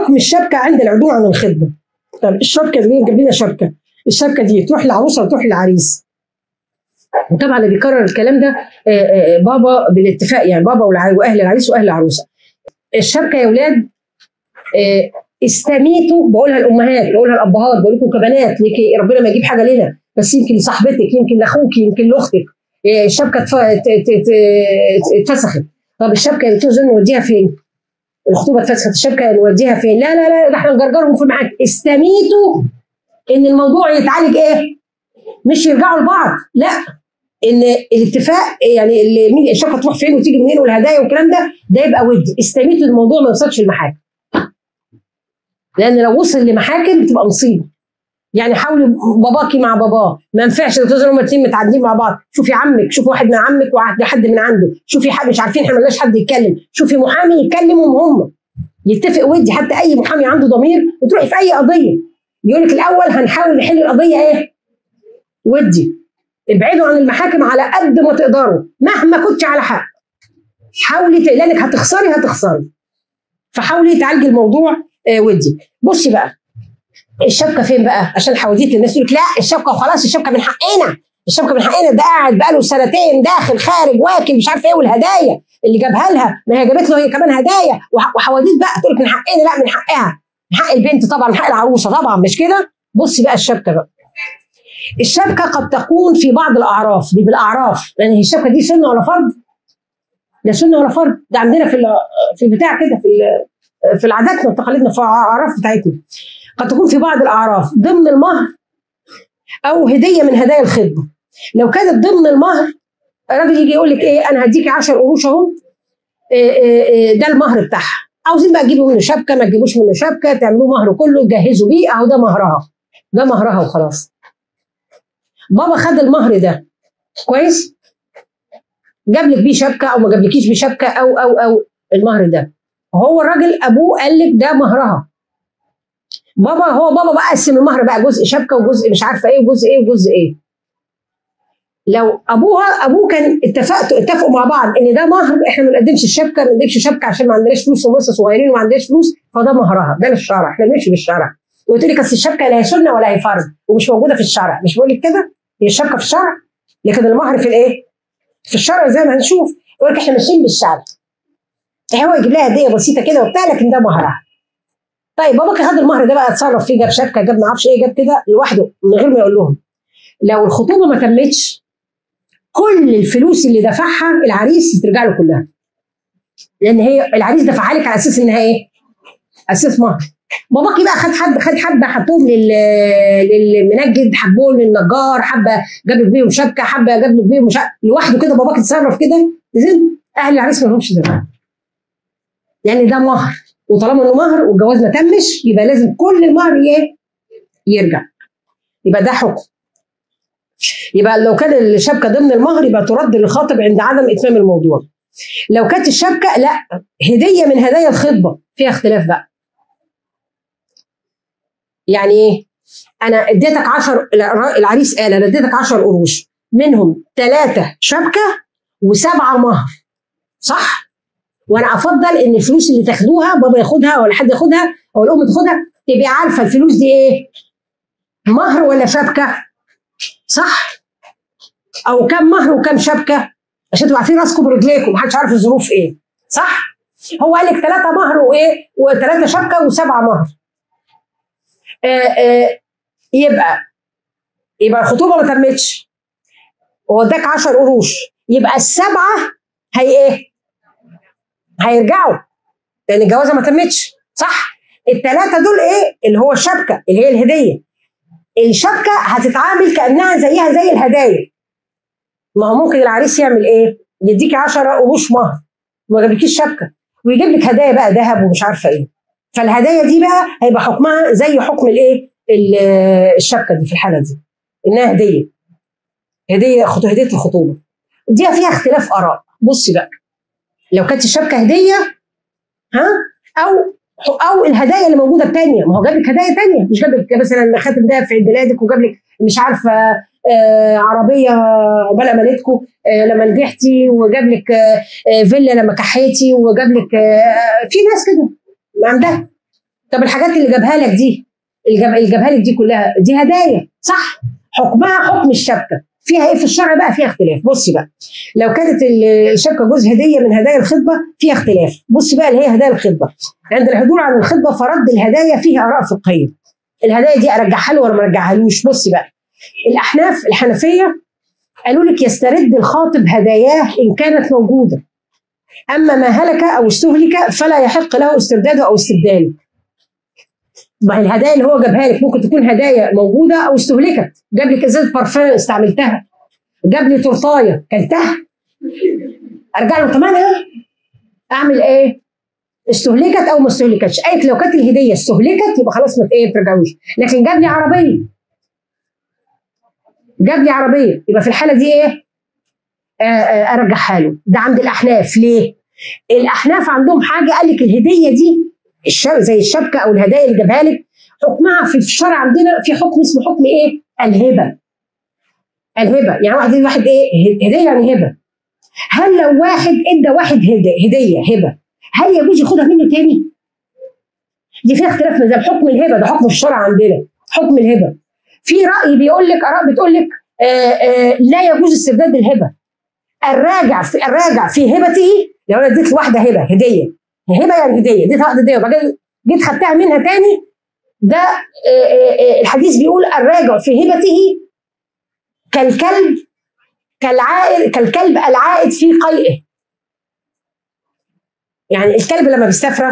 حكم الشبكه عند العدول عن الخطبه طب الشبكه دي جاب لنا شبكه الشبكه دي تروح للعروسه وتروح للعريس وطبعا اللي بيكرر الكلام ده آه، آه، بابا بالاتفاق يعني بابا والع- واهل العريس واهل العروسه الشبكه يا اولاد آه، استميتوا بقولها الامهات بقولها الابهات بقول لكم كبنات لكي ربنا ما يجيب حاجه لنا بس يمكن لصاحبتك يمكن لاخوك يمكن لاختك آه، الشبكه اتف- ت- ت- ت- اتفسخت طب الشبكه يا دكتور زين نوديها فين؟ الخطوبه اتفسخت الشبكه نوديها فين؟ لا لا لا ده احنا نجرجرهم في المحاكم استميتوا ان الموضوع يتعالج ايه؟ مش يرجعوا لبعض لا ان الاتفاق يعني اللي مين الشبكه تروح فين وتيجي منين والهدايا والكلام ده ده يبقى ودي استميتوا الموضوع ما يوصلش المحاكم لان لو وصل لمحاكم بتبقى مصيبه يعني حاولي باباكي مع باباه ما ينفعش لو هما الاثنين متعادلين مع بعض شوفي عمك شوفي واحد من عمك وواحد حد من عنده شوفي حد مش عارفين احنا ملناش حد يتكلم شوفي محامي يكلمهم هم يتفق ودي حتى اي محامي عنده ضمير وتروحي في اي قضيه يقول لك الاول هنحاول نحل القضيه ايه ودي ابعدوا عن المحاكم على قد ما تقدروا مهما كنت على حق حاولي ت- لانك هتخسري هتخسري فحاولي تعالجي الموضوع آه ودي بصي بقى الشبكه فين بقى عشان حواديت الناس تقول لك لا الشبكه وخلاص الشبكه من حقنا الشبكه من حقنا ده قاعد بقاله سنتين داخل خارج واكل مش عارف ايه والهدايا اللي جابها لها ما هي جابت له هي كمان هدايا وح- وحواديت بقى تقول لك من حقنا لا من حقها من حق البنت طبعا من حق العروسه طبعا مش كده بصي بقى الشبكه بقى الشبكه قد تكون في بعض الاعراف دي بالاعراف لان هي الشبكه دي سنه ولا فرض لا سنه ولا فرض ده عندنا في ال- في البتاع كده في ال- في العاداتنا وتقاليدنا في الاعراف بتاعتنا قد تكون في بعض الاعراف ضمن المهر او هديه من هدايا الخطبه لو كانت ضمن المهر الراجل يجي يقول لك ايه انا هديكي 10 قروش اهو إيه إيه إيه ده المهر بتاعها عاوزين بقى تجيبوا منه شبكه ما تجيبوش منه شبكه تعملوه مهر كله تجهزوا بيه اهو ده مهرها ده مهرها وخلاص بابا خد المهر ده كويس جاب لك بيه شبكه او ما جابلكيش بيه شبكه او او او المهر ده هو الراجل ابوه قال لك ده مهرها بابا هو بابا بقى قسم المهر بقى جزء شبكه وجزء مش عارفه ايه وجزء ايه وجزء ايه لو ابوها ابوه كان اتفقتوا اتفقوا مع بعض ان ده مهر احنا ما نقدمش الشبكه ما نقدمش شبكه عشان ما عندناش فلوس ولسه صغيرين وما عندناش فلوس فده مهرها ده للشرع احنا بنمشي بالشرع وقلت لك اصل الشبكه لا هي سنه ولا هي فرض ومش موجوده في الشرع مش بقول لك كده هي الشبكه في الشرع لكن المهر في الايه؟ في الشرع زي ما هنشوف يقول لك احنا ماشيين بالشرع هو يجيب لها هديه بسيطه كده وبتاع لكن ده مهرها طيب باباك خد المهر ده بقى اتصرف فيه جاب شبكه جاب ما اعرفش ايه جاب كده لوحده من غير ما يقول لهم لو الخطوبه ما تمتش كل الفلوس اللي دفعها العريس ترجع له كلها لان هي العريس دفعها لك على اساس انها ايه؟ اساس مهر باباكي بقى خد حد خد حبه حطهم لل للمنجد حبهم للنجار حبه جاب لك بيهم شبكه حبه جاب لك بيهم مش عارف- لوحده كده باباك اتصرف كده زين اهل العريس ما لهمش ذنب يعني ده مهر وطالما انه مهر والجواز ما تمش يبقى لازم كل المهر ايه يرجع يبقى ده حكم يبقى لو كان الشبكه ضمن المهر يبقى ترد للخاطب عند عدم اتمام الموضوع لو كانت الشبكه لا هديه من هدايا الخطبه فيها اختلاف بقى يعني ايه انا اديتك 10 العريس قال انا اديتك 10 قروش منهم ثلاثه شبكه وسبعه مهر صح وانا افضل ان الفلوس اللي تاخدوها بابا ياخدها ولا حد ياخدها او الام تاخدها تبقي عارفه الفلوس دي ايه مهر ولا شبكه صح او كم مهر وكم شبكه عشان تبقوا عارفين راسكم برجليكم محدش عارف الظروف ايه صح هو قال لك ثلاثه مهر وايه وثلاثه شبكه وسبعه مهر آه آه يبقى يبقى الخطوبه ما تمتش هو اداك 10 قروش يبقى السبعه هي ايه هيرجعوا لان الجوازه ما تمتش صح الثلاثه دول ايه اللي هو الشبكه اللي هي الهديه الشبكه هتتعامل كانها زيها زي الهدايا ما هو ممكن العريس يعمل ايه يديكي 10 قروش مهر وما جابلكيش شبكه ويجيب لك هدايا بقى ذهب ومش عارفه ايه فالهدايا دي بقى هيبقى حكمها زي حكم الايه ال- الشبكه دي في الحاله دي انها هديه هديه خط- هديه الخطوبه دي فيها اختلاف اراء بصي بقى لو كانت الشبكه هديه ها او او الهدايا اللي موجوده الثانيه ما هو جاب لك هدايا ثانيه مش جاب لك مثلا خاتم ده في عيد ميلادك وجاب لك مش عارفه آه عربيه عقبال امانتكم آه لما نجحتي وجاب لك آه آه، فيلا لما كحيتي وجاب لك آه في ناس كده عندها طب الحاجات اللي جابها لك دي اللي جاب- اللي جابها لك دي كلها دي هدايا صح حكمها حكم الشبكه فيها ايه في الشرع بقى فيها اختلاف بصي بقى لو كانت ال- الشبكه جزء هديه من هدايا الخطبه فيها اختلاف بصي بقى اللي هي هدايا الخطبه عند الحضور عن الخطبه فرد الهدايا فيها اراء فقهيه الهدايا دي ارجعها له ولا ما ارجعهالوش بصي بقى الاحناف الحنفيه قالوا لك يسترد الخاطب هداياه ان كانت موجوده اما ما هلك او استهلك فلا يحق له استرداده او استبداله ما هي الهدايا اللي هو جابها لك ممكن تكون هدايا موجوده او استهلكت جاب لك ازازه بارفان استعملتها جاب لي تورتايه كلتها ارجع له ثمنها اعمل ايه؟ استهلكت او ما استهلكتش قالت لو كانت الهديه استهلكت يبقى خلاص ما ايه ترجعوش لكن جاب لي عربيه جاب لي عربيه يبقى في الحاله دي ايه؟ آه، آه، ارجعها له ده عند الاحناف ليه؟ الاحناف عندهم حاجه قال لك الهديه دي الش- زي الشبكه او الهدايا اللي جابها لك حكمها في الشرع عندنا في حكم اسمه حكم ايه؟ الهبه. الهبه يعني واحد يدي واحد ايه؟ ه- هديه يعني هبه. هل لو واحد ادى واحد هديه هديه هبه هل يجوز ياخدها منه تاني؟ دي فيها اختلاف مذهب حكم الهبه ده حكم في الشرع عندنا حكم الهبه. في راي بيقول لك اراء بتقول لك آه آه لا يجوز استرداد الهبه. الراجع في الراجع في هبته لو انا اديت لواحده هبه هديه هبه يعني هديه اديتها واحده هديه وبعدين جيت خدتها منها تاني ده آه، آه، آه، الحديث بيقول الراجع في هبته كالكلب كالعائد كالكلب العائد في قيئه يعني الكلب لما بيستفرغ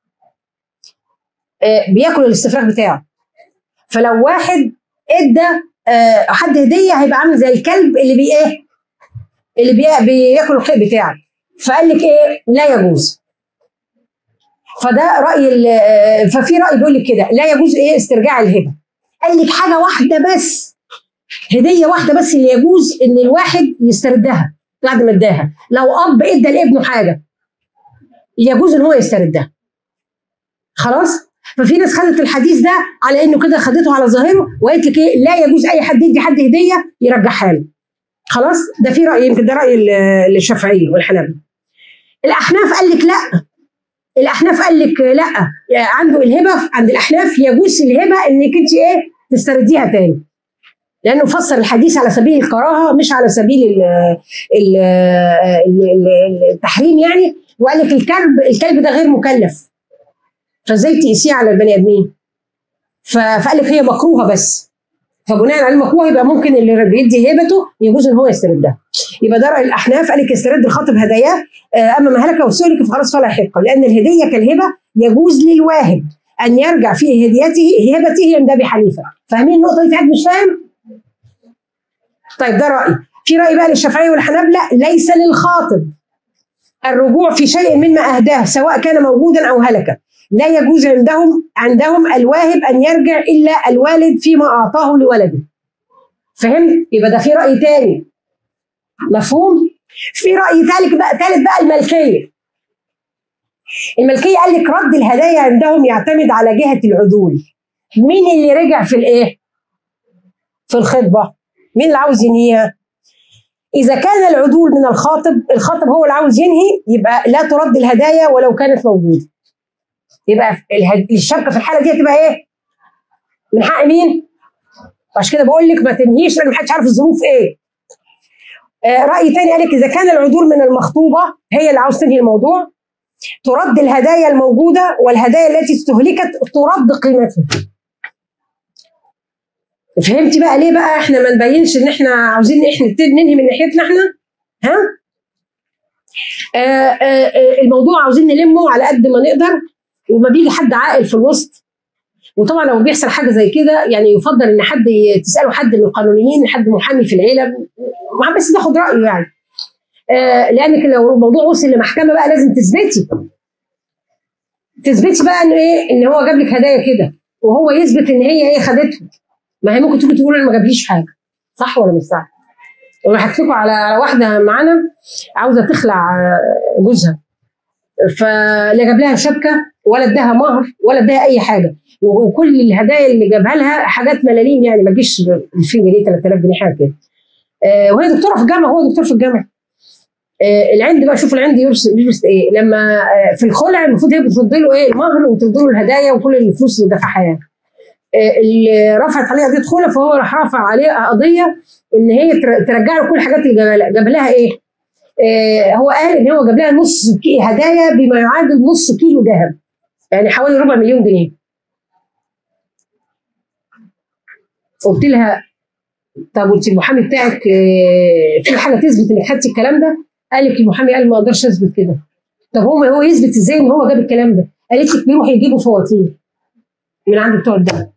آه، بياكل الاستفراغ بتاعه فلو واحد ادى آه، حد هديه هيبقى عامل زي الكلب اللي بي ايه اللي بي- بياكل القيء بتاعك فقال لك ايه لا يجوز فده راي ال- آه، ففي راي بيقول لك كده لا يجوز ايه استرجاع الهبه قال لك حاجه واحده بس هديه واحده بس اللي يجوز ان الواحد يستردها بعد ما اداها لو اب ادى لابنه حاجه يجوز ان هو يستردها خلاص ففي ناس خدت الحديث ده على انه كده خدته على ظاهره وقالت لك ايه لا يجوز اي حد يدي حد هديه يرجعها له خلاص ده في راي يمكن ده راي ال- الشافعيه والحنابله الاحناف قال لك لا الاحناف قال لك لا عنده الهبه عند الاحناف يجوز الهبه انك انت ايه تسترديها تاني لانه فسر الحديث على سبيل الكراهه مش على سبيل ال ال ال ال التحريم يعني وقال لك الكلب الكلب ده غير مكلف فازاي تقيسيه على البني ادمين ف- فقال لك هي مكروهه بس فبناء على المكروه يبقى ممكن اللي بيدي هبته يجوز ان هو يستردها يبقى ده راي الاحناف قال لك يسترد الخاطب هداياه آه، اما ما هلك او سلك فخلاص فلا يحق لان الهديه كالهبه يجوز للواهب ان يرجع في هديته هبته عند ابي حنيفه فاهمين النقطه دي في حد مش فاهم؟ طيب ده راي في راي بقى للشافعيه والحنابله ليس للخاطب الرجوع في شيء مما اهداه سواء كان موجودا او هلك لا يجوز عندهم عندهم الواهب ان يرجع الا الوالد فيما اعطاه لولده فهمت يبقى ده في راي تاني مفهوم في راي ثالث بقى ثالث بقى الملكيه الملكيه قال لك رد الهدايا عندهم يعتمد على جهه العدول مين اللي رجع في الايه في الخطبه مين اللي عاوز ينهيها اذا كان العدول من الخاطب الخاطب هو اللي عاوز ينهي يبقى لا ترد الهدايا ولو كانت موجوده يبقى الهد- الشبكه في الحاله دي هتبقى ايه من حق مين عشان كده بقول لك ما تنهيش لان محدش عارف الظروف ايه آه، راي تاني قال لك اذا كان العدول من المخطوبه هي اللي عاوز تنهي الموضوع ترد الهدايا الموجوده والهدايا التي استهلكت ترد قيمتها فهمتي بقى ليه بقى احنا ما نبينش ان احنا عاوزين احنا نبتدي ننهي من ناحيتنا احنا ها آه آه آه الموضوع عاوزين نلمه على قد ما نقدر وما بيجي حد عاقل في الوسط وطبعا لو بيحصل حاجه زي كده يعني يفضل ان حد ي- تساله حد من القانونيين حد محامي في العيله م- بس تاخد رايه يعني آه لانك لو الموضوع وصل لمحكمه بقى لازم تثبتي تثبتي بقى ان ايه ان هو جاب لك هدايا كده وهو يثبت ان هي ايه خدته ما هي ممكن تيجي تقول انا ما جابليش حاجه صح ولا مش صح؟ انا حكيت لكم على على واحده معانا عاوزه تخلع آه، جوزها فلا جاب لها شبكه ولا اداها مهر ولا اداها اي حاجه وكل الهدايا اللي جابها لها حاجات ملاليم يعني ما تجيش 2000 جنيه 3000 جنيه حاجه كده آه، وهي دكتوره في الجامعه هو دكتور في الجامعه آه العند بقى شوف العند يرسل يرسل ايه لما آه في الخلع المفروض هي بترد له ايه المهر وترد له الهدايا وكل الفلوس اللي دفعها يعني آه اللي رفعت عليه قضيه خلع فهو راح رافع عليه قضيه ان هي تر- ترجع له كل الحاجات اللي جابها لها جاب لها ايه؟ آه هو قال ان هو جاب لها نص كي- هدايا بما يعادل نص كيلو ذهب يعني حوالي ربع مليون جنيه قلت لها طب وانت المحامي بتاعك آه، في حاجه تثبت انك خدتي الكلام ده؟ قال لك المحامي قال ما اقدرش اثبت كده. طب هو هو يثبت ازاي ان هو جاب الكلام ده؟ قالت لك بيروحوا يجيبوا فواتير من عند بتوع الدم.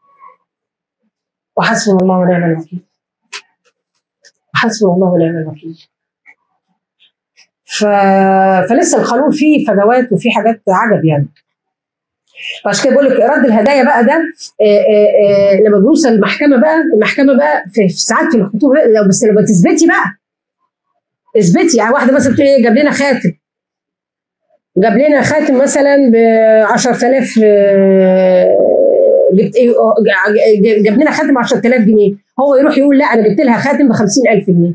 وحسبنا الله ونعم الوكيل. وحسبنا الله ونعم الوكيل. ف... فلسه القانون فيه فجوات وفيه حاجات عجب يعني. فعشان كده بقول لك رد الهدايا بقى ده آه، آه، آه، لما بنوصل المحكمه بقى المحكمه بقى في في ساعات في الخطوبه لو بس لما تثبتي بقى اثبتي يعني واحده مثلا بتقول ايه جاب لنا خاتم جاب لنا خاتم مثلا ب 10000 آه، جبت ايه آه، ج- جاب لنا خاتم ب 10000 جنيه هو يروح يقول لا انا جبت لها خاتم ب 50000 جنيه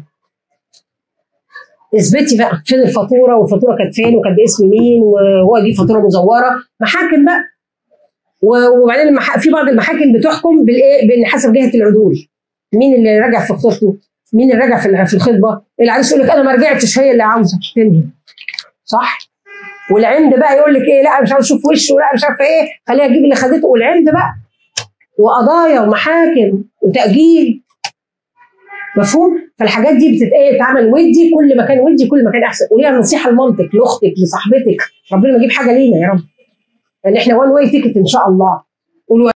اثبتي بقى فين الفاتوره والفاتوره كانت فين وكانت باسم مين وهو دي فاتوره مزوره محاكم بقى و- وبعدين المح... في بعض المحاكم بتحكم بالايه بان حسب جهه العدول مين اللي راجع في خطبته مين اللي راجع في ال- في الخطبه العريس يقول لك انا ما رجعتش هي اللي عاوزه تنهي صح والعند بقى يقول لك ايه لا أنا مش عاوز اشوف وشه لا مش عارفه ايه خليها تجيب اللي خدته والعند بقى وقضايا ومحاكم وتاجيل مفهوم فالحاجات دي بتت ايه تعمل ودي كل ما كان ودي كل ما كان احسن وليها نصيحه لمامتك لاختك لصاحبتك ربنا ما يجيب حاجه لينا يا رب لان احنا وان واي تيكت ان شاء الله قولوا